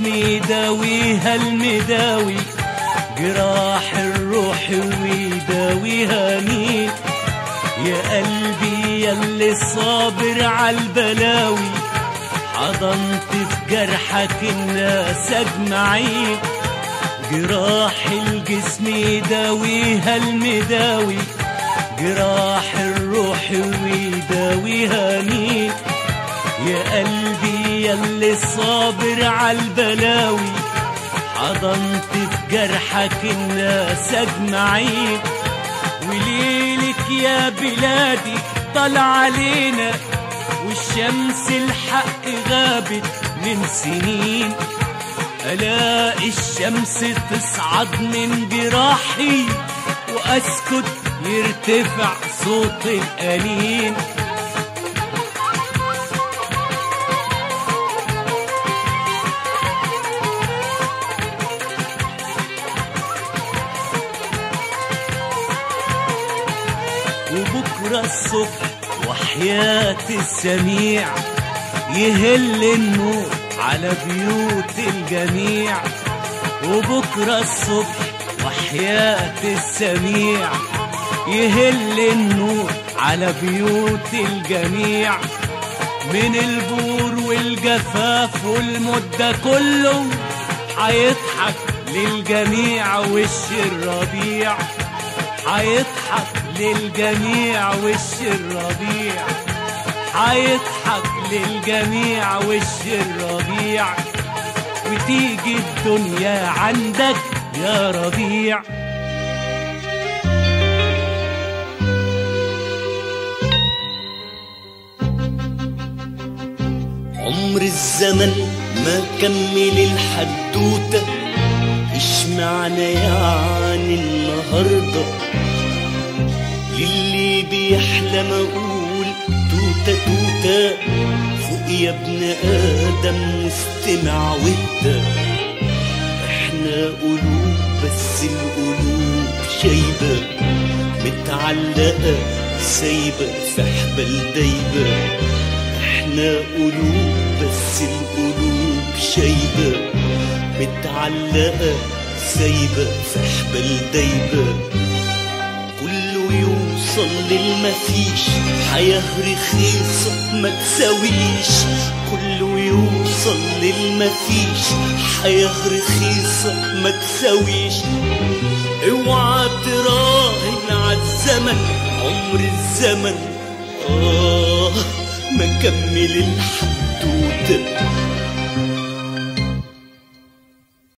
يداويها المداوي جراح الروح ويداويها مين يا قلبي ياللي صابر عالبلاوي حضنت في جرحك الناس اجمعين جراح الجسم يداويها المداوي جراح الروح ويداويها مين يا قلبي ياللي صابر عالبلاوي حضنت في جرحك الناس اجمعين وليلك يا بلادي طلع علينا والشمس الحق غابت من سنين ألاقي الشمس تصعد من جراحي وأسكت يرتفع صوت الأنين وبكرة الصبح وحياة السميع يهل النور على بيوت الجميع وبكرة الصبح وحياة السميع يهل النور على بيوت الجميع من البور والجفاف والمدة كله هيضحك للجميع وش الربيع هيضحك للجميع وش الربيع هيضحك للجميع وش الربيع وتيجي الدنيا عندك يا ربيع عمر الزمن ما كمل الحدوتة إيش معنى يعني النهاردة للي بيحلم أقول توتة توتة فوق يا ابن آدم واستمع واهدى احنا قلوب بس القلوب شايبة متعلقة سايبة في حبل دايبة احنا قلوب بس القلوب شايبة متعلقة سايبة في حبل دايبة كله يوصل للمفيش حياة رخيصة ما تساويش كله يوصل للمفيش حياة رخيصة ما تساويش اوعى تراهن عالزمن عمر الزمن آه ما كمل الحدوتة